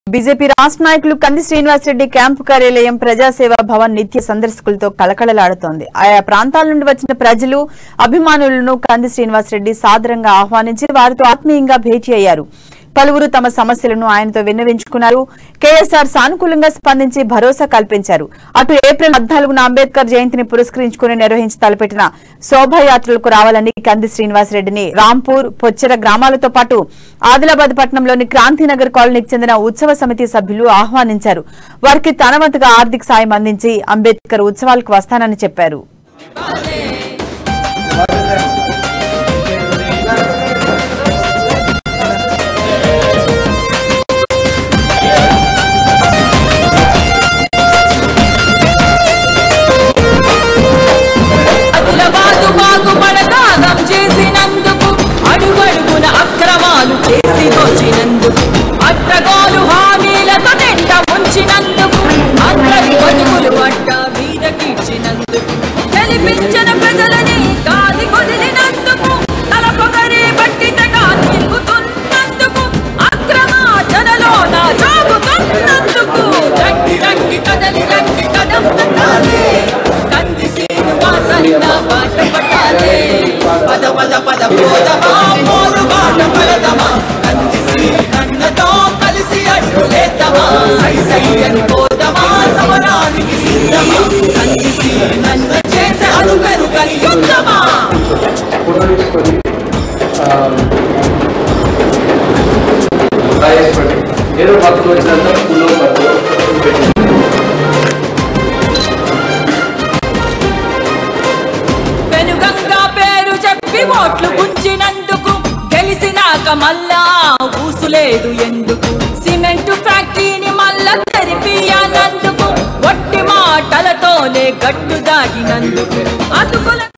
BJP రాష్ట్ర నాయకులు కంది శ్రీనివాసరెడ్డి క్యాంపు కార్యాలయం ప్రజాసేవా భవన్ నిత్య సందర్శకులతో కలకలలాడుతోంది ఆయా ప్రాంతాల నుండి వచ్చిన ప్రజలు అభిమానులను కంది శ్రీనివాసరెడ్డి సాదరంగా ఆహ్వానించి వారితో ఆత్మీయంగా భేటీ అయ్యారు పలువురు తమ సమస్యలను ఆయనతో విన్నవించుకున్నారు కేఎస్ఆర్ సానుకూలంగా స్పందించి భరోసా కల్పించారు అటు ఏప్రిల్ పద్నాలుగున అంబేద్కర్ జయంతిని పురస్కరించుకుని నిర్వహించి తలపెట్టిన శోభాయాత్రలకు రావాలని కంది శ్రీనివాసరెడ్డిని రాంపూర్ పొచ్చెర గ్రామాలతో పాటు ఆదిలాబాద్ పట్టణంలోని క్రాంతినగర్ కాలనీకి చెందిన ఉత్సవ సమితి సభ్యులు ఆహ్వానించారు వారికి తన వంతుగా ఆర్థిక సాయం అందించి అంబేద్కర్ ఉత్సవాలకు వస్తానని చెప్పారు అఖిలబాదు బాగుపడతాగం చేసినందుకు అడుగడుగున అక్రమాలు చేసి దోచినందుకు అట్టగోలు హామీలతో నింట ఉంచినందుకు అందరి బతుకులు అడ్డ మీద కీడ్చినందుకు గెలిపించిన ప్రజలని గాలి కొదిలినందుకు తల పొగరి బట్టితగా తిరుగుతున్నందుకు అక్రమార్జనలో నా జాగుతున్నందుకు రండి రండి కదలి రండి కదం తట్టాలి కంది శ్రీనివాసన్న పాట పట్టాలి పద పద పద పోదమా పోరు బాట పడదమా కంది శ్రీనన్నతో కలిసి అడుగులేద్దామా సై సై అని పోదమా సమరానికి సిద్ధమా కంది శ్రీనన్న చేసే అడుగరు కలియుద్ధమా ఫోటో తీసుకొని రాయేసుకొని ఏదో పక్కన వచ్చినంత పుల్లో పట్టు పెట్టి వెనుగంగా పేరు చెప్పి ఓట్లు గుంజినందుకు గెలిసినాక మళ్ళా ఊసులేదు ఎందుకు సిమెంట్ ఫ్యాక్టరీని మళ్ళా తెరిపియానందుకు ఒట్టి మాటలతోనే గట్టు దాగినందుకు అతుకుల